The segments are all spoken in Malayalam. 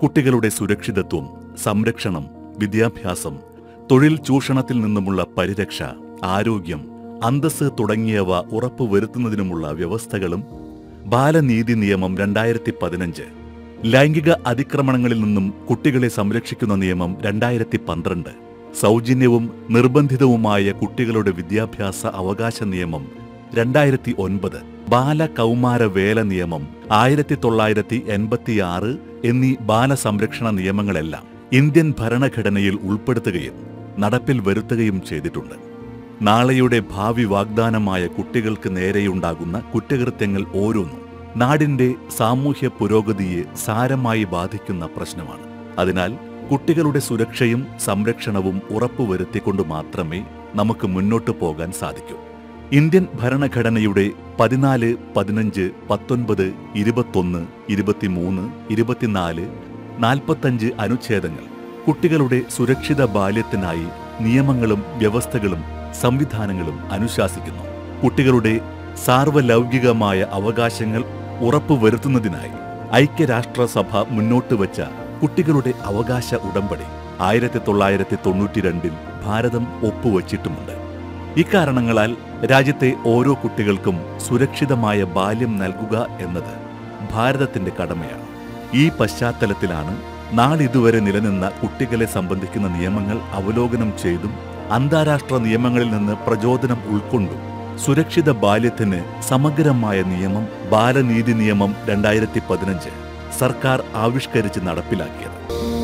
കുട്ടികളുടെ സുരക്ഷിതത്വം സംരക്ഷണം വിദ്യാഭ്യാസം തൊഴിൽ ചൂഷണത്തിൽ നിന്നുമുള്ള പരിരക്ഷ ആരോഗ്യം അന്തസ്സ് തുടങ്ങിയവ ഉറപ്പുവരുത്തുന്നതിനുമുള്ള വ്യവസ്ഥകളും ബാലനീതി നിയമം രണ്ടായിരത്തി പതിനഞ്ച് ലൈംഗിക അതിക്രമണങ്ങളിൽ നിന്നും കുട്ടികളെ സംരക്ഷിക്കുന്ന നിയമം രണ്ടായിരത്തി പന്ത്രണ്ട് സൗജന്യവും നിർബന്ധിതവുമായ കുട്ടികളുടെ വിദ്യാഭ്യാസ അവകാശ നിയമം രണ്ടായിരത്തി ഒൻപത് ബാലകൗമാര വേല നിയമം ആയിരത്തി തൊള്ളായിരത്തി എൺപത്തിയാറ് എന്നീ ബാലസംരക്ഷണ നിയമങ്ങളെല്ലാം ഇന്ത്യൻ ഭരണഘടനയിൽ ഉൾപ്പെടുത്തുകയും നടപ്പിൽ വരുത്തുകയും ചെയ്തിട്ടുണ്ട് നാളെയുടെ ഭാവി വാഗ്ദാനമായ കുട്ടികൾക്ക് നേരെയുണ്ടാകുന്ന കുറ്റകൃത്യങ്ങൾ ഓരോന്നും നാടിന്റെ സാമൂഹ്യ പുരോഗതിയെ സാരമായി ബാധിക്കുന്ന പ്രശ്നമാണ് അതിനാൽ കുട്ടികളുടെ സുരക്ഷയും സംരക്ഷണവും ഉറപ്പുവരുത്തിക്കൊണ്ട് മാത്രമേ നമുക്ക് മുന്നോട്ടു പോകാൻ സാധിക്കൂ ഇന്ത്യൻ ഭരണഘടനയുടെ പതിനാല് പതിനഞ്ച് പത്തൊൻപത് ഇരുപത്തൊന്ന് ഇരുപത്തിമൂന്ന് ഇരുപത്തിനാല് നാൽപ്പത്തഞ്ച് അനുച്ഛേദങ്ങൾ കുട്ടികളുടെ സുരക്ഷിത ബാല്യത്തിനായി നിയമങ്ങളും വ്യവസ്ഥകളും സംവിധാനങ്ങളും അനുശാസിക്കുന്നു കുട്ടികളുടെ സാർവലൗകികമായ അവകാശങ്ങൾ ഉറപ്പുവരുത്തുന്നതിനായി ഐക്യരാഷ്ട്രസഭ മുന്നോട്ട് വച്ച കുട്ടികളുടെ അവകാശ ഉടമ്പടി ആയിരത്തി തൊള്ളായിരത്തി തൊണ്ണൂറ്റിരണ്ടിൽ ഭാരതം ഒപ്പുവച്ചിട്ടുമുണ്ട് ഇക്കാരണങ്ങളാൽ രാജ്യത്തെ ഓരോ കുട്ടികൾക്കും സുരക്ഷിതമായ ബാല്യം നൽകുക എന്നത് ഭാരതത്തിന്റെ കടമയാണ് ഈ പശ്ചാത്തലത്തിലാണ് നാളിതുവരെ നിലനിന്ന കുട്ടികളെ സംബന്ധിക്കുന്ന നിയമങ്ങൾ അവലോകനം ചെയ്തും അന്താരാഷ്ട്ര നിയമങ്ങളിൽ നിന്ന് പ്രചോദനം ഉൾക്കൊണ്ടും സുരക്ഷിത ബാല്യത്തിന് സമഗ്രമായ നിയമം ബാലനീതി നിയമം രണ്ടായിരത്തി പതിനഞ്ച് സർക്കാർ ആവിഷ്കരിച്ച് നടപ്പിലാക്കിയത്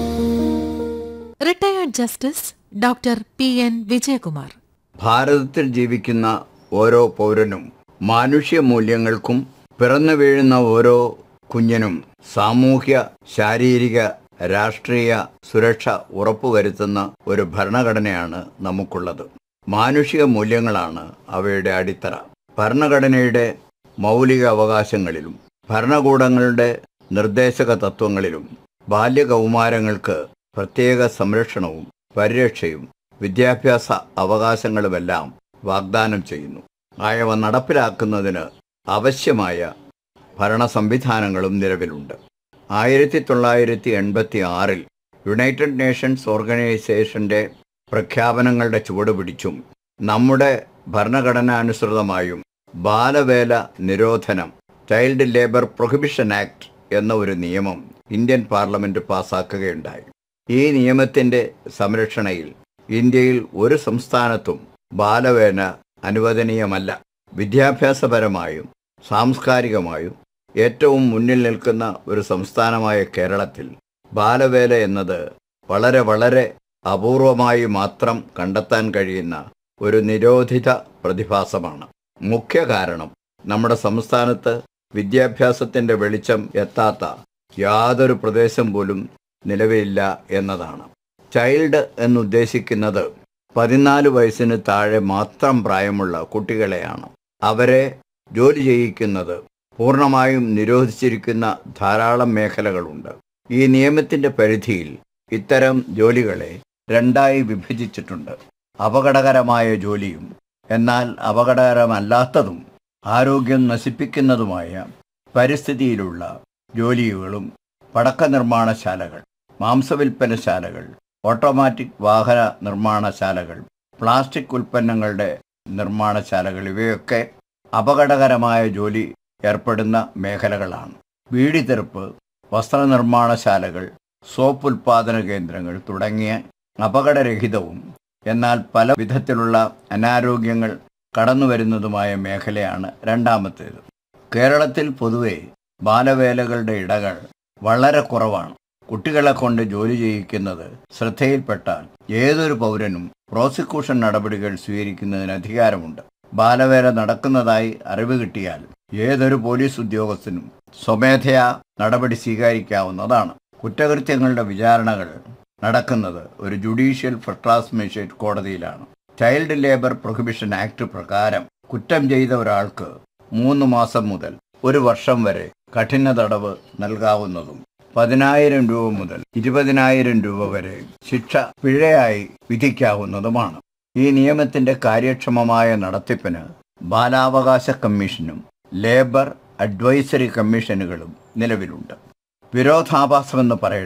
retired justice doctor P N Vijayakumar ഭാരതത്തിൽ ജീവിക്കുന്ന ഓരോ പൗരനും മാനുഷ്യ മൂല്യങ്ങൾക്കും പിറന്നു വീഴുന്ന ഓരോ കുഞ്ഞിനും സാമൂഹ്യ ശാരീരിക രാഷ്ട്രീയ സുരക്ഷ ഉറപ്പുവരുത്തുന്ന ഒരു ഭരണഘടനയാണ് നമുക്കുള്ളത് മാനുഷിക മൂല്യങ്ങളാണ് അവയുടെ അടിത്തറ ഭരണഘടനയുടെ മൗലിക അവകാശങ്ങളിലും ഭരണകൂടങ്ങളുടെ നിർദ്ദേശക തത്വങ്ങളിലും ബാല്യകൗമാരങ്ങൾക്ക് പ്രത്യേക സംരക്ഷണവും പരിരക്ഷയും വിദ്യാഭ്യാസ അവകാശങ്ങളുമെല്ലാം വാഗ്ദാനം ചെയ്യുന്നു ആയവ നടപ്പിലാക്കുന്നതിന് ആവശ്യമായ ഭരണ സംവിധാനങ്ങളും നിലവിലുണ്ട് ആയിരത്തി തൊള്ളായിരത്തി എൺപത്തി ആറിൽ യുണൈറ്റഡ് നേഷൻസ് ഓർഗനൈസേഷന്റെ പ്രഖ്യാപനങ്ങളുടെ ചുവട് പിടിച്ചും നമ്മുടെ ഭരണഘടനാനുസൃതമായും ബാലവേല നിരോധനം ചൈൽഡ് ലേബർ പ്രൊഹിബിഷൻ ആക്ട് എന്ന ഒരു നിയമം ഇന്ത്യൻ പാർലമെന്റ് പാസാക്കുകയുണ്ടായി ഈ നിയമത്തിന്റെ സംരക്ഷണയിൽ ഇന്ത്യയിൽ ഒരു സംസ്ഥാനത്തും ബാലവേല അനുവദനീയമല്ല വിദ്യാഭ്യാസപരമായും സാംസ്കാരികമായും ഏറ്റവും മുന്നിൽ നിൽക്കുന്ന ഒരു സംസ്ഥാനമായ കേരളത്തിൽ ബാലവേല എന്നത് വളരെ വളരെ അപൂർവമായി മാത്രം കണ്ടെത്താൻ കഴിയുന്ന ഒരു നിരോധിത പ്രതിഭാസമാണ് മുഖ്യ കാരണം നമ്മുടെ സംസ്ഥാനത്ത് വിദ്യാഭ്യാസത്തിന്റെ വെളിച്ചം എത്താത്ത യാതൊരു പ്രദേശം പോലും നിലവിലില്ല എന്നതാണ് ചൈൽഡ് എന്നുദ്ദേശിക്കുന്നത് പതിനാല് വയസ്സിന് താഴെ മാത്രം പ്രായമുള്ള കുട്ടികളെയാണ് അവരെ ജോലി ചെയ്യിക്കുന്നത് പൂർണ്ണമായും നിരോധിച്ചിരിക്കുന്ന ധാരാളം മേഖലകളുണ്ട് ഈ നിയമത്തിന്റെ പരിധിയിൽ ഇത്തരം ജോലികളെ രണ്ടായി വിഭജിച്ചിട്ടുണ്ട് അപകടകരമായ ജോലിയും എന്നാൽ അപകടകരമല്ലാത്തതും ആരോഗ്യം നശിപ്പിക്കുന്നതുമായ പരിസ്ഥിതിയിലുള്ള ജോലികളും പടക്ക നിർമ്മാണശാലകൾ മാംസവിൽപ്പനശാലകൾ ഓട്ടോമാറ്റിക് വാഹന നിർമ്മാണശാലകൾ പ്ലാസ്റ്റിക് ഉൽപ്പന്നങ്ങളുടെ നിർമ്മാണശാലകൾ ഇവയൊക്കെ അപകടകരമായ ജോലി ഏർപ്പെടുന്ന മേഖലകളാണ് ബീഡി തെറുപ്പ് വസ്ത്രനിർമ്മാണശാലകൾ സോപ്പ് ഉൽപാദന കേന്ദ്രങ്ങൾ തുടങ്ങിയ അപകടരഹിതവും എന്നാൽ പല വിധത്തിലുള്ള അനാരോഗ്യങ്ങൾ കടന്നുവരുന്നതുമായ മേഖലയാണ് രണ്ടാമത്തേത് കേരളത്തിൽ പൊതുവെ ബാലവേലകളുടെ ഇടകൾ വളരെ കുറവാണ് കുട്ടികളെ കൊണ്ട് ജോലി ചെയ്യിക്കുന്നത് ശ്രദ്ധയിൽപ്പെട്ടാൽ ഏതൊരു പൗരനും പ്രോസിക്യൂഷൻ നടപടികൾ സ്വീകരിക്കുന്നതിന് അധികാരമുണ്ട് ബാലവേല നടക്കുന്നതായി അറിവ് കിട്ടിയാൽ ഏതൊരു പോലീസ് ഉദ്യോഗസ്ഥനും സ്വമേധയാ നടപടി സ്വീകരിക്കാവുന്നതാണ് കുറ്റകൃത്യങ്ങളുടെ വിചാരണകൾ നടക്കുന്നത് ഒരു ജുഡീഷ്യൽ ഫസ്റ്റ് ക്ലാസ് മജിസ്ട്രേറ്റ് കോടതിയിലാണ് ചൈൽഡ് ലേബർ പ്രൊഹിബിഷൻ ആക്ട് പ്രകാരം കുറ്റം ചെയ്ത ഒരാൾക്ക് മൂന്ന് മാസം മുതൽ ഒരു വർഷം വരെ കഠിന തടവ് നൽകാവുന്നതും പതിനായിരം രൂപ മുതൽ ഇരുപതിനായിരം രൂപ വരെ ശിക്ഷ പിഴയായി വിധിക്കാവുന്നതുമാണ് ഈ നിയമത്തിന്റെ കാര്യക്ഷമമായ നടത്തിപ്പിന് ബാലാവകാശ കമ്മീഷനും ലേബർ അഡ്വൈസറി കമ്മീഷനുകളും നിലവിലുണ്ട് വിരോധാഭാസമെന്ന് പറയട്ടെ